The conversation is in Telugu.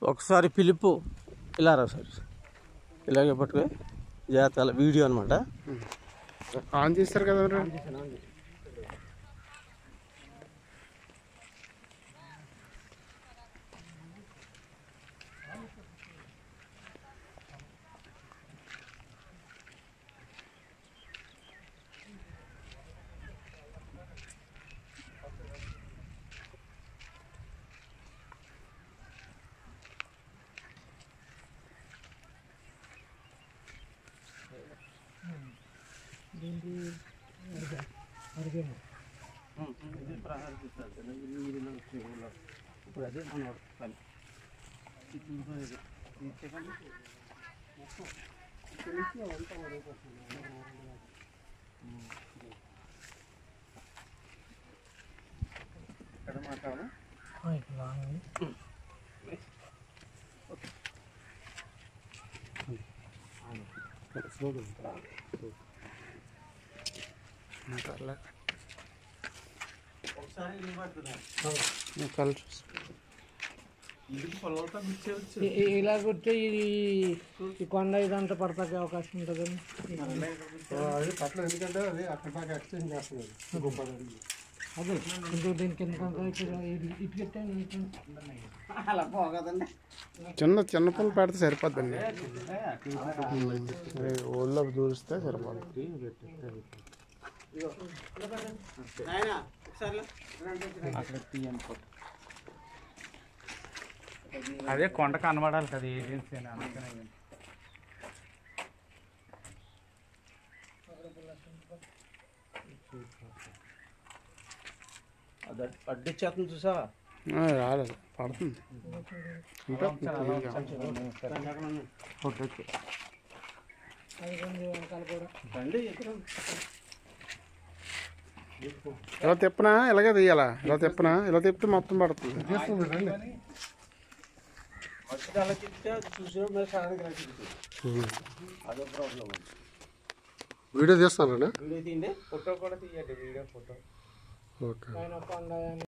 ఒకసారి పిలుపు ఇలా రా సార్ ఇలాగే పట్టుకుని జాగ్రత్త వీడియో అనమాట ఆన్ చేస్తారు కదా మరి. ఇప్పుడు అదే మన పని ఇక్కడ మాట్లాడనా ఒకసారి ఇల్లు పడుతున్నా కలర్ చూసి ఇల్లు పొలంతో మిర్చేయచ్చు ఇ- ఇ- ఇలా కొట్టి ఇది ఈ కొండ ఇదంతా పడతాకే అవకాశం ఉంటుందని అది పట్టలేదు ఎందుకంటే అది అక్కడ దాకా ఎక్స్చేంజ్ చేస్తున్నారు గొప్ప అదే ఇంకో దీనికి ఎంత ఇటు పెట్టాను అలా పోగదండి చిన్న చిన్న పనులు పెడితే సరిపోద్దండి ఓళ్ళో దూరిస్తే సరిపోద్ది అక్కడ తీయని అదే కొండ కనబడాలి కదా ఏజెన్సీ అని అందుకనే అది అడ్డు వచ్చేస్తుంది చూసావా ఆ, రాలేదు పడుతుంది ఇంకా ఓకే ఓకే అది కొంచెం వెనకాల కూడా రండి ఇక్కడ ఇలా తిప్పనా ఇలాగే తీయాలా ఇలా తిప్పనా ఇలా తిప్పితే మొత్తం పడుతుంది మధ్యలో అలా తిప్పితే అది చూసిన మీద సడన్గా ఇలా తిరుగుతుంది. అదో ప్రాబ్లం వీడియో తీస్తానండి వీడియో తీయండి ఫోటో కూడా తీయండి వీడియో ఫోటో ఓకే పైన కొండ